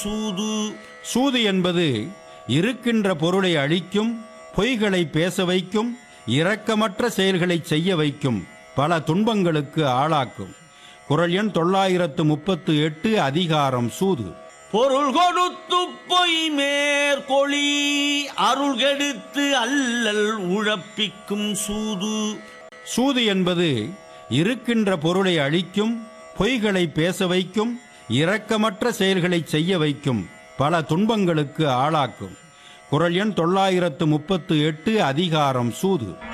சூது சூது என்பது இருக்கின்ற பொருளை அழிக்கும் பொய்களை பேச வைக்கும் இரக்கமற்ற செயல்களை செய்ய வைக்கும் பல துன்பங்களுக்கு ஆளாக்கும் குரல் எண் தொள்ளாயிரத்து முப்பத்து எட்டு அதிகாரம் சூது பொருள் கொடுத்து பொய் மேற்கொளி அருள் கெடுத்து அல்லல் உழப்பிக்கும் சூது சூது என்பது இருக்கின்ற பொருளை அழிக்கும் பொய்களை பேச வைக்கும் இரக்கமற்ற செயல்களை செய்ய வைக்கும் பல துன்பங்களுக்கு ஆளாக்கும் குரல் எண் தொள்ளாயிரத்து முப்பத்து எட்டு அதிகாரம் சூது